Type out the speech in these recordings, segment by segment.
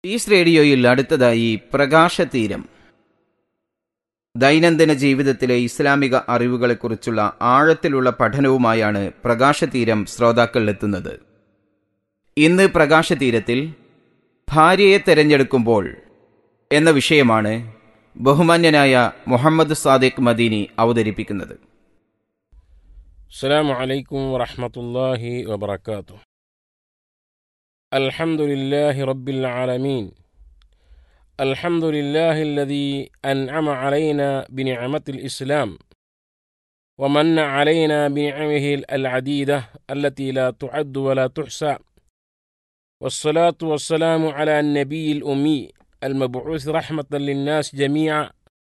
piece റേഡിയോയിൽ അടുത്തതായി പ്രകാശതീരം ദൈനംദിന ജീവിതത്തിലെ ഇസ്ലാമിക അറിവുകളെക്കുറിച്ചുള്ള ആഴത്തിലുള്ള പഠനവുമായാണ് പ്രകാശതീരം ശ്രോതാക്കൾ എത്തുന്നത് ഇന്ന് പ്രകാശതീരത്തിൽ ഭാര്യയെ തെരഞ്ഞെടുക്കുമ്പോൾ എന്ന വിഷയമാണ് ബഹുമാന്യനായ മുഹമ്മദ് സാദിഖ് മദീനി അവതരിപ്പിക്കുന്നത് السلام عليكم ورحمة الله وبركاته الحمد لله رب العالمين الحمد لله الذي أنعم علينا بنعمة الإسلام ومن علينا بنعمه العديدة التي لا تعد ولا تحصى والصلاة والسلام على النبي الأمي المبعوث رحمة للناس جميعا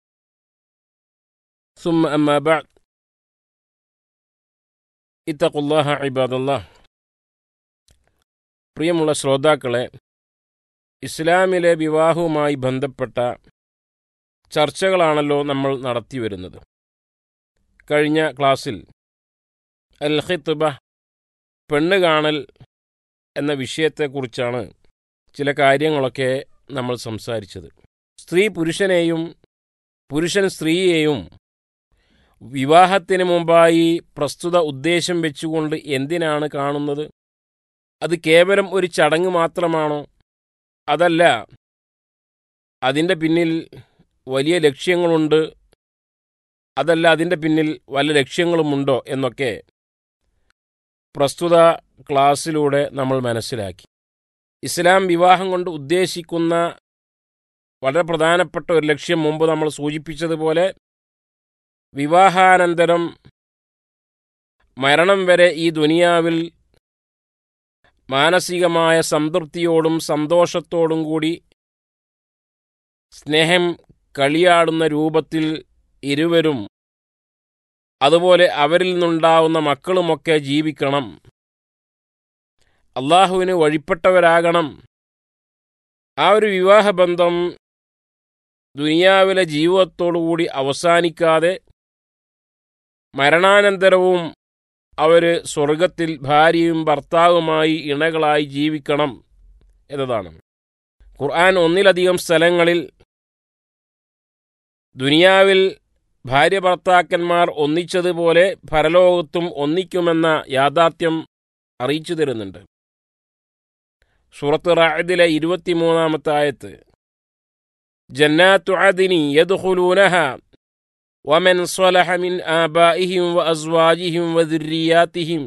ثم أما بعد ഇത്തഖുല്ലാഹ ഇബാദല്ലാ പ്രിയമുള്ള ശ്രോതാക്കളെ ഇസ്ലാമിലെ വിവാഹവുമായി ബന്ധപ്പെട്ട ചർച്ചകളാണല്ലോ നമ്മൾ നടത്തി വരുന്നത് കഴിഞ്ഞ ക്ലാസ്സിൽ അൽ ഖിത്ബ പെണ്ണ് കാണൽ എന്ന വിഷയത്തെക്കുറിച്ചാണ് ചില കാര്യങ്ങളൊക്കെ നമ്മൾ സംസാരിച്ചത് സ്ത്രീ പുരുഷനെയും പുരുഷൻ സ്ത്രീയെയും വിവാഹത്തിന് മുമ്പായി പ്രസ്തുത ഉദ്ദേശം വെച്ചുകൊണ്ട് എന്തിനാണ് കാണുന്നത് അത് കേവലം ഒരു ചടങ്ങ് മാത്രമാണോ അതല്ല അതിൻ്റെ പിന്നിൽ വലിയ ലക്ഷ്യങ്ങളുണ്ട് അതല്ല അതിൻ്റെ പിന്നിൽ വല്ല ലക്ഷ്യങ്ങളുമുണ്ടോ എന്നൊക്കെ പ്രസ്തുത ക്ലാസ്സിലൂടെ നമ്മൾ മനസ്സിലാക്കി ഇസ്ലാം വിവാഹം കൊണ്ട് ഉദ്ദേശിക്കുന്ന വളരെ പ്രധാനപ്പെട്ട ഒരു ലക്ഷ്യം മുമ്പ് നമ്മൾ സൂചിപ്പിച്ചതുപോലെ വിവാഹാനന്തരം മരണം വരെ ഈ ദുനിയാവിൽ മാനസികമായ സംതൃപ്തിയോടും സന്തോഷത്തോടും കൂടി സ്നേഹം കളിയാടുന്ന രൂപത്തിൽ ഇരുവരും അതുപോലെ അവരിൽ നിന്നുണ്ടാവുന്ന മക്കളുമൊക്കെ ജീവിക്കണം അള്ളാഹുവിന് വഴിപ്പെട്ടവരാകണം ആ ഒരു വിവാഹബന്ധം ദുനിയാവിലെ ജീവിതത്തോടുകൂടി അവസാനിക്കാതെ മരണാനന്തരവും അവർ സ്വർഗത്തിൽ ഭാര്യയും ഭർത്താവുമായി ഇണകളായി ജീവിക്കണം എന്നതാണ് ഖുർആൻ ഒന്നിലധികം സ്ഥലങ്ങളിൽ ദുനിയാവിൽ ഭാര്യ ഭർത്താക്കന്മാർ ഒന്നിച്ചതുപോലെ പരലോകത്തും ഒന്നിക്കുമെന്ന യാഥാർത്ഥ്യം അറിയിച്ചു തരുന്നുണ്ട് സൂറത്ത് റായദിലെ ഇരുപത്തിമൂന്നാമത്തെ ആയത്ത് ജന്നാത്തു അദിനി യദ്ഖുലൂനഹ ومن صلح من آبائهم وأزواجهم وذرياتهم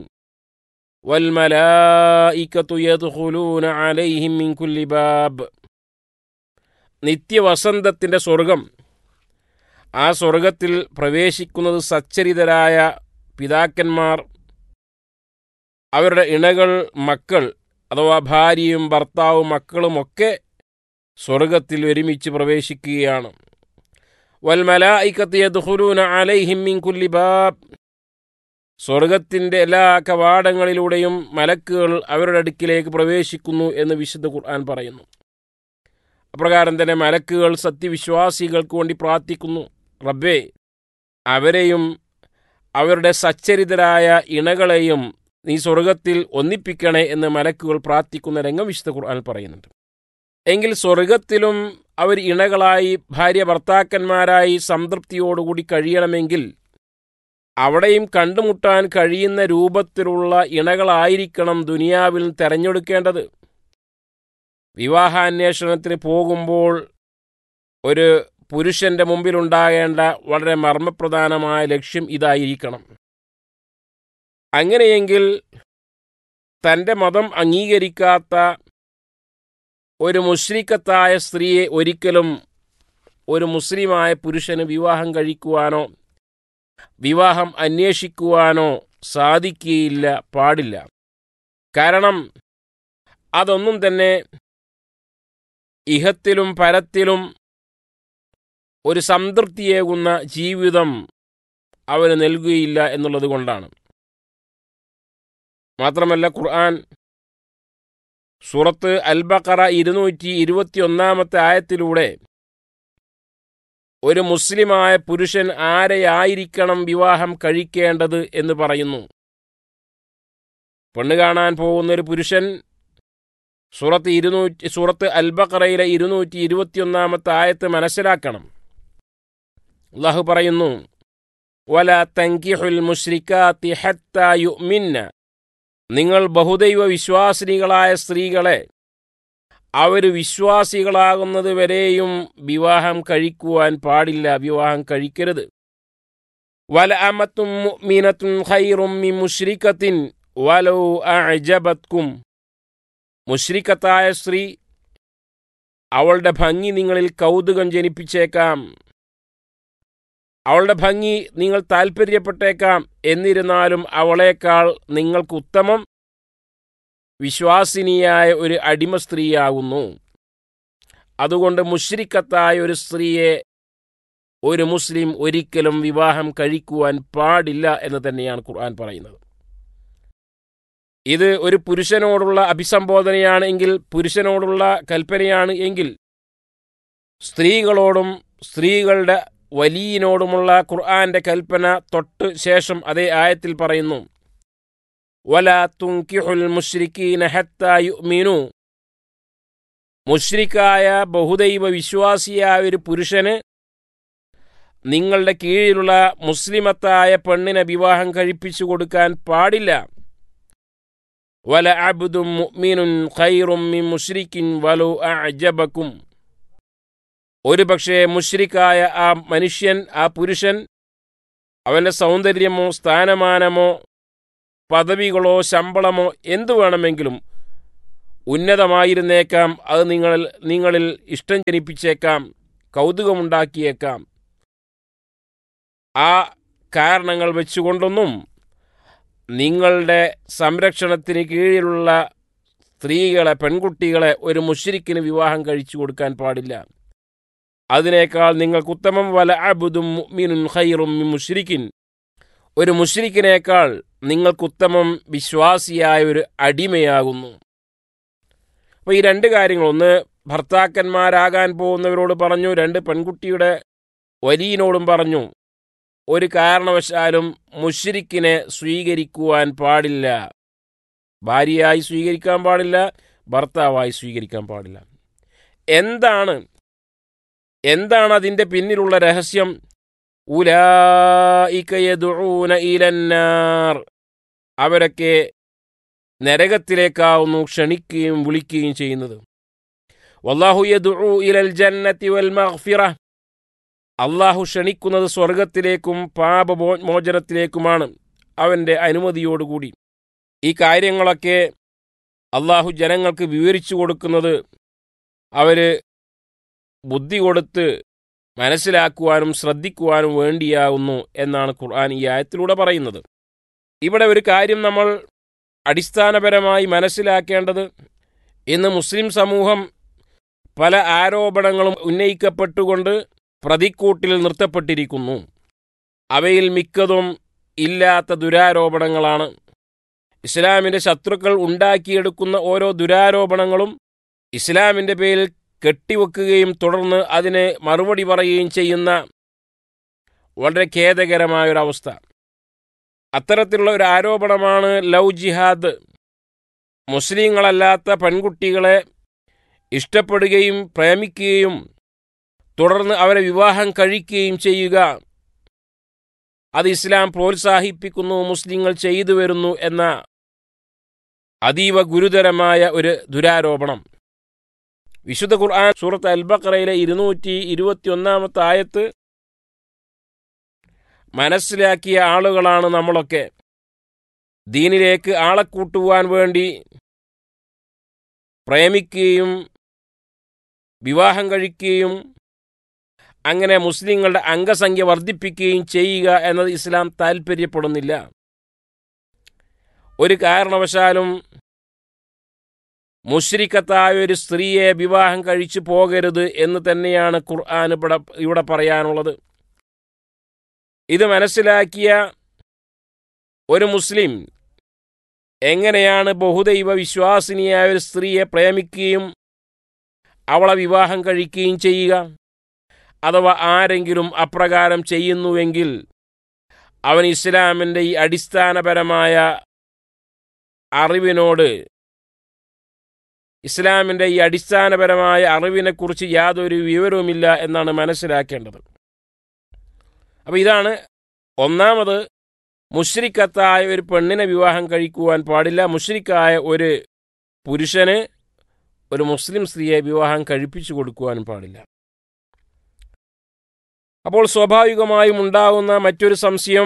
والملائكة يدخلون عليهم من كل باب നിത്യവസന്തത്തിൻ്റെ സ്വർഗം ആ സ്വർഗത്തിൽ പ്രവേശിക്കുന്നത് സച്ചരിതരായ പിതാക്കന്മാർ അവരുടെ ഇണകൾ മക്കൾ അഥവാ ഭാര്യയും ഭർത്താവും മക്കളുമൊക്കെ സ്വർഗത്തിൽ ഒരുമിച്ച് പ്രവേശിക്കുകയാണ് വൽമലായിക്കത്ത് യദ്ഖുലൂന അലൈഹിം മിൻ കുല്ലി ബാബ് സ്വർഗത്തിൻ്റെ എല്ലാ കവാടങ്ങളിലൂടെയും മലക്കുകൾ അവരുടെ അടുക്കിലേക്ക് പ്രവേശിക്കുന്നു എന്ന് വിശുദ്ധ ഖുർആൻ പറയുന്നു അപ്രകാരം തന്നെ മലക്കുകൾ സത്യവിശ്വാസികൾക്ക് വേണ്ടി പ്രാർത്ഥിക്കുന്നു റബ്ബേ അവരെയും അവരുടെ സച്ചരിതരായ ഇണകളെയും നീ സ്വർഗത്തിൽ ഒന്നിപ്പിക്കണേ എന്ന് മലക്കുകൾ പ്രാർത്ഥിക്കുന്ന രംഗം വിശുദ്ധ ഖുർആൻ പറയുന്നുണ്ട് എങ്കിൽ സ്വർഗത്തിലും അവർ ഇണകളായി ഭാര്യ ഭർത്താക്കന്മാരായി സംതൃപ്തിയോടുകൂടി കഴിയണമെങ്കിൽ അവിടെയും കണ്ടുമുട്ടാൻ കഴിയുന്ന രൂപത്തിലുള്ള ഇണകളായിരിക്കണം ദുനിയാവിൽ തെരഞ്ഞെടുക്കേണ്ടത് വിവാഹാന്വേഷണത്തിന് പോകുമ്പോൾ ഒരു പുരുഷന്റെ മുമ്പിലുണ്ടാകേണ്ട വളരെ മർമ്മപ്രധാനമായ ലക്ഷ്യം ഇതായിരിക്കണം അങ്ങനെയെങ്കിൽ തൻ്റെ മതം അംഗീകരിക്കാത്ത ഒരു മുസ്ലിക്കത്തായ സ്ത്രീയെ ഒരിക്കലും ഒരു മുസ്ലിമായ പുരുഷന് വിവാഹം കഴിക്കുവാനോ വിവാഹം അന്വേഷിക്കുവാനോ സാധിക്കുകയില്ല പാടില്ല കാരണം അതൊന്നും തന്നെ ഇഹത്തിലും പരത്തിലും ഒരു സംതൃപ്തിയേകുന്ന ജീവിതം അവന് നൽകുകയില്ല എന്നുള്ളത് കൊണ്ടാണ് മാത്രമല്ല ഖുർആൻ സൂറത്ത് അൽബക്കറ ഇരുന്നൂറ്റി ഇരുപത്തിയൊന്നാമത്തെ ആയത്തിലൂടെ ഒരു മുസ്ലിമായ പുരുഷൻ ആരെയായിരിക്കണം വിവാഹം കഴിക്കേണ്ടത് എന്ന് പറയുന്നു പെണ്ണ് കാണാൻ പോകുന്ന ഒരു പുരുഷൻ സൂറത്ത് ഇരുന്നൂറ്റി സൂറത്ത് അൽബക്കറയിലെ ഇരുന്നൂറ്റി ഇരുപത്തിയൊന്നാമത്തെ ആയത്ത് മനസ്സിലാക്കണം അള്ളാഹു പറയുന്നു വല തങ്കിഹുൽ മുഷ്രിക്കാത്തി ഹത്ത യുമിന്ന നിങ്ങൾ ബഹുദൈവ വിശ്വാസിനികളായ സ്ത്രീകളെ അവർ വിശ്വാസികളാകുന്നത് വരെയും വിവാഹം കഴിക്കുവാൻ പാടില്ല വിവാഹം കഴിക്കരുത് വല അമത്തും മുഅ്മിനത്തുൻ ഖൈറും മിൻ മുശ്രിക്കത്തിൻ വലൗ അഅജബത്കും മുശ്രിക്കത്തായ സ്ത്രീ അവളുടെ ഭംഗി നിങ്ങളിൽ കൗതുകം ജനിപ്പിച്ചേക്കാം അവളുടെ ഭംഗി നിങ്ങൾ താൽപ്പര്യപ്പെട്ടേക്കാം എന്നിരുന്നാലും അവളേക്കാൾ നിങ്ങൾക്ക് ഉത്തമം വിശ്വാസിനിയായ ഒരു അടിമ സ്ത്രീയാകുന്നു അതുകൊണ്ട് മുശ്രിക്കത്തായ ഒരു സ്ത്രീയെ ഒരു മുസ്ലിം ഒരിക്കലും വിവാഹം കഴിക്കുവാൻ പാടില്ല എന്ന് തന്നെയാണ് ഖുർആൻ പറയുന്നത് ഇത് ഒരു പുരുഷനോടുള്ള അഭിസംബോധനയാണ് എങ്കിൽ പുരുഷനോടുള്ള കൽപ്പനയാണ് എങ്കിൽ സ്ത്രീകളോടും സ്ത്രീകളുടെ വലിയനോടുമുള്ള ഖുർആന്റെ കൽപ്പന തൊട്ട് ശേഷം അതേ ആയത്തിൽ പറയുന്നു വല തുങ്കിഹുൽ മുഷ്രിക്കീന ഹത്താ യുഅ്മിനു മുഷ്രിക്കായ ബഹുദൈവ വിശ്വാസിയായ ഒരു പുരുഷന് നിങ്ങളുടെ കീഴിലുള്ള മുസ്ലിമത്തായ പെണ്ണിനെ വിവാഹം കഴിപ്പിച്ചു കൊടുക്കാൻ പാടില്ല വല അബ്ദും മുഅ്മിനുൻ ഖൈറും മിൻ മുശ്രിക്കിൻ വലു അഅജബക്കും ഒരു പക്ഷേ മുഷ്രിക്കായ ആ മനുഷ്യൻ ആ പുരുഷൻ അവന്റെ സൗന്ദര്യമോ സ്ഥാനമാനമോ പദവികളോ ശമ്പളമോ എന്തു വേണമെങ്കിലും ഉന്നതമായിരുന്നേക്കാം അത് നിങ്ങളിൽ നിങ്ങളിൽ ഇഷ്ടം ജനിപ്പിച്ചേക്കാം കൗതുകമുണ്ടാക്കിയേക്കാം ആ കാരണങ്ങൾ വെച്ചുകൊണ്ടൊന്നും നിങ്ങളുടെ സംരക്ഷണത്തിന് കീഴിലുള്ള സ്ത്രീകളെ പെൺകുട്ടികളെ ഒരു മുഷിരിക്കിന് വിവാഹം കഴിച്ചു കൊടുക്കാൻ പാടില്ല അതിനേക്കാൾ നിങ്ങൾക്ക് ഉത്തമം വല അബുദും മുഅ്മിനുൻ ഖൈറും മിൻ മുഷ്രിക്കിൻ ഒരു മുഷ്രിക്കിനേക്കാൾ നിങ്ങൾക്കുത്തമം വിശ്വാസിയായ ഒരു അടിമയാകുന്നു അപ്പോൾ ഈ രണ്ട് കാര്യങ്ങൾ ഒന്ന് ഭർത്താക്കന്മാരാകാൻ പോകുന്നവരോട് പറഞ്ഞു രണ്ട് പെൺകുട്ടിയുടെ വലിയനോടും പറഞ്ഞു ഒരു കാരണവശാലും മുഷ്രിക്കിനെ സ്വീകരിക്കുവാൻ പാടില്ല ഭാര്യയായി സ്വീകരിക്കാൻ പാടില്ല ഭർത്താവായി സ്വീകരിക്കാൻ പാടില്ല എന്താണ് എന്താണ് അതിൻ്റെ പിന്നിലുള്ള രഹസ്യം ഉലായിക്കയദൂന ഇലന്നാർ അവരൊക്കെ നരകത്തിലേക്കാവുന്നു ക്ഷണിക്കുകയും വിളിക്കുകയും ചെയ്യുന്നത് വല്ലാഹു യദുഉ ഇലൽ ജന്നത്തി വൽ മഗ്ഫിറ അള്ളാഹു ക്ഷണിക്കുന്നത് സ്വർഗത്തിലേക്കും പാപമോചനത്തിലേക്കുമാണ് അവൻ്റെ അനുമതിയോടുകൂടി ഈ കാര്യങ്ങളൊക്കെ അള്ളാഹു ജനങ്ങൾക്ക് വിവരിച്ചു കൊടുക്കുന്നത് അവർ ബുദ്ധി കൊടുത്ത് മനസ്സിലാക്കുവാനും ശ്രദ്ധിക്കുവാനും വേണ്ടിയാവുന്നു എന്നാണ് ഖുർആൻ ഈ ആയത്തിലൂടെ പറയുന്നത് ഇവിടെ ഒരു കാര്യം നമ്മൾ അടിസ്ഥാനപരമായി മനസ്സിലാക്കേണ്ടത് ഇന്ന് മുസ്ലിം സമൂഹം പല ആരോപണങ്ങളും ഉന്നയിക്കപ്പെട്ടുകൊണ്ട് പ്രതിക്കൂട്ടിൽ നിർത്തപ്പെട്ടിരിക്കുന്നു അവയിൽ മിക്കതും ഇല്ലാത്ത ദുരാരോപണങ്ങളാണ് ഇസ്ലാമിൻ്റെ ശത്രുക്കൾ ഉണ്ടാക്കിയെടുക്കുന്ന ഓരോ ദുരാരോപണങ്ങളും ഇസ്ലാമിൻ്റെ പേരിൽ കെട്ടിവെക്കുകയും തുടർന്ന് അതിന് മറുപടി പറയുകയും ചെയ്യുന്ന വളരെ ഖേദകരമായൊരവസ്ഥ അത്തരത്തിലുള്ള ഒരു ആരോപണമാണ് ലവ് ജിഹാദ് മുസ്ലിങ്ങളല്ലാത്ത പെൺകുട്ടികളെ ഇഷ്ടപ്പെടുകയും പ്രേമിക്കുകയും തുടർന്ന് അവരെ വിവാഹം കഴിക്കുകയും ചെയ്യുക അത് ഇസ്ലാം പ്രോത്സാഹിപ്പിക്കുന്നു മുസ്ലിങ്ങൾ ചെയ്തു വരുന്നു എന്ന അതീവ ഗുരുതരമായ ഒരു ദുരാരോപണം വിശുദ്ധ ഖുർആൻ സൂറത്ത് അൽബക്കറയിലെ ഇരുന്നൂറ്റി ഇരുപത്തിയൊന്നാമത്തെ ആയത്ത് മനസ്സിലാക്കിയ ആളുകളാണ് നമ്മളൊക്കെ ദീനിലേക്ക് ആളെ കൂട്ടുവാൻ വേണ്ടി പ്രേമിക്കുകയും വിവാഹം കഴിക്കുകയും അങ്ങനെ മുസ്ലിങ്ങളുടെ അംഗസംഖ്യ വർദ്ധിപ്പിക്കുകയും ചെയ്യുക എന്നത് ഇസ്ലാം താൽപ്പര്യപ്പെടുന്നില്ല ഒരു കാരണവശാലും മുഷ്രിക്കത്തായ ഒരു സ്ത്രീയെ വിവാഹം കഴിച്ചു പോകരുത് എന്ന് തന്നെയാണ് ഖുർആൻ ഇവിടെ ഇവിടെ പറയാനുള്ളത് ഇത് മനസ്സിലാക്കിയ ഒരു മുസ്ലിം എങ്ങനെയാണ് ബഹുദൈവ വിശ്വാസിനിയായ ഒരു സ്ത്രീയെ പ്രേമിക്കുകയും അവളെ വിവാഹം കഴിക്കുകയും ചെയ്യുക അഥവാ ആരെങ്കിലും അപ്രകാരം ചെയ്യുന്നുവെങ്കിൽ അവൻ ഇസ്ലാമിൻ്റെ ഈ അടിസ്ഥാനപരമായ അറിവിനോട് ഇസ്ലാമിൻ്റെ ഈ അടിസ്ഥാനപരമായ അറിവിനെക്കുറിച്ച് യാതൊരു വിവരവുമില്ല എന്നാണ് മനസ്സിലാക്കേണ്ടത് അപ്പോൾ ഇതാണ് ഒന്നാമത് മുഷ്രിക്കത്തായ ഒരു പെണ്ണിനെ വിവാഹം കഴിക്കുവാൻ പാടില്ല മുഷ്രിക്കായ ഒരു പുരുഷന് ഒരു മുസ്ലിം സ്ത്രീയെ വിവാഹം കഴിപ്പിച്ചു കൊടുക്കുവാനും പാടില്ല അപ്പോൾ സ്വാഭാവികമായും ഉണ്ടാകുന്ന മറ്റൊരു സംശയം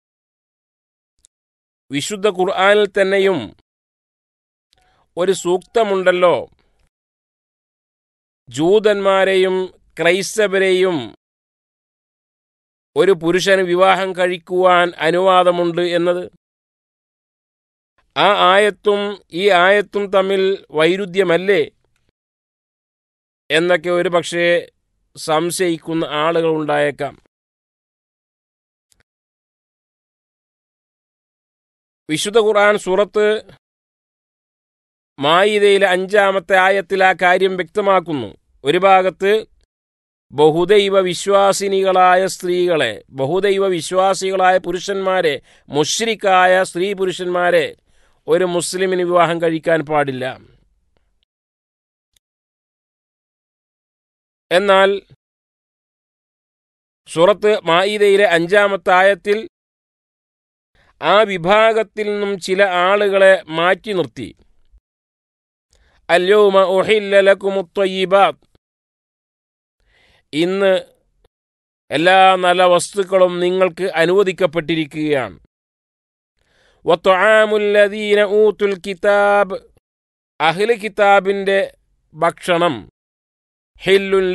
വിശുദ്ധ ഖുർആാനിൽ തന്നെയും ഒരു സൂക്തമുണ്ടല്ലോ ജൂതന്മാരെയും ക്രൈസ്തവരെയും ഒരു പുരുഷന് വിവാഹം കഴിക്കുവാൻ അനുവാദമുണ്ട് എന്നത് ആ ആയത്തും ഈ ആയത്തും തമ്മിൽ വൈരുദ്ധ്യമല്ലേ എന്നൊക്കെ ഒരു പക്ഷേ സംശയിക്കുന്ന ആളുകൾ ഉണ്ടായേക്കാം വിശുദ്ധ ഖുർആൻ സൂറത്ത് മായിതയിലെ അഞ്ചാമത്തെ ആയത്തിൽ ആ കാര്യം വ്യക്തമാക്കുന്നു ഒരു ഭാഗത്ത് ബഹുദൈവ വിശ്വാസിനികളായ സ്ത്രീകളെ ബഹുദൈവ വിശ്വാസികളായ പുരുഷന്മാരെ മുഷ്രിക്കായ സ്ത്രീ പുരുഷന്മാരെ ഒരു മുസ്ലിമിന് വിവാഹം കഴിക്കാൻ പാടില്ല എന്നാൽ സൂറത്ത് മായിദയിലെ അഞ്ചാമത്തെ ആയത്തിൽ ആ വിഭാഗത്തിൽ നിന്നും ചില ആളുകളെ മാറ്റി നിർത്തി അല്യോമ ഒഹില്ലലക്കുമുത്വയ്യബാത്ത് ഇന്ന് എല്ലാ നല്ല വസ്തുക്കളും നിങ്ങൾക്ക് അനുവദിക്കപ്പെട്ടിരിക്കുകയാണ് വത്തൊആമുല്ലദീന ഊത്തുൽ കിതാബ് അഹ്ല് കിതാബിൻ്റെ ഭക്ഷണം ഹില്ലുൻ